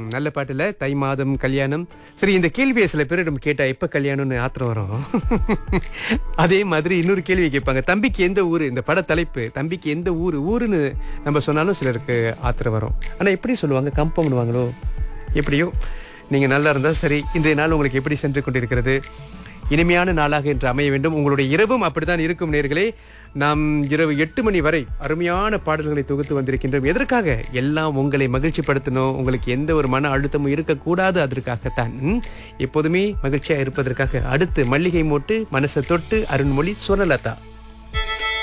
நல்ல பாட்டுல தை மாதம் கல்யாணம் சரி இந்த கேள்வியை சில பேரிடம் கேட்டா எப்ப கல்யாணம்னு ஆத்திரம் வரும் அதே மாதிரி இன்னொரு கேள்வி கேட்பாங்க தம்பிக்கு எந்த ஊரு இந்த பட தலைப்பு தம்பிக்கு எந்த ஊரு ஊருன்னு நம்ம சொன்னாலும் சிலருக்கு ஆத்திரம் வரும் ஆனா எப்படி சொல்லுவாங்க கம்பவுண்டுவாங்களோ எப்படியோ நீங்க நல்லா இருந்தா சரி இன்றைய நாள் உங்களுக்கு எப்படி சென்று கொண்டிருக்கிறது இனிமையான நாளாக என்று அமைய வேண்டும் உங்களுடைய இரவும் அப்படித்தான் இருக்கும் நேர்களே நாம் இரவு எட்டு மணி வரை அருமையான பாடல்களை தொகுத்து வந்திருக்கின்றோம் எதற்காக எல்லாம் உங்களை மகிழ்ச்சிப்படுத்தணும் உங்களுக்கு எந்த ஒரு மன அழுத்தமும் இருக்கக்கூடாது அதற்காகத்தான் ம்? எப்போதுமே மகிழ்ச்சியா இருப்பதற்காக அடுத்து மல்லிகை மோட்டு மனசை தொட்டு அருண்மொழி சுவனலதா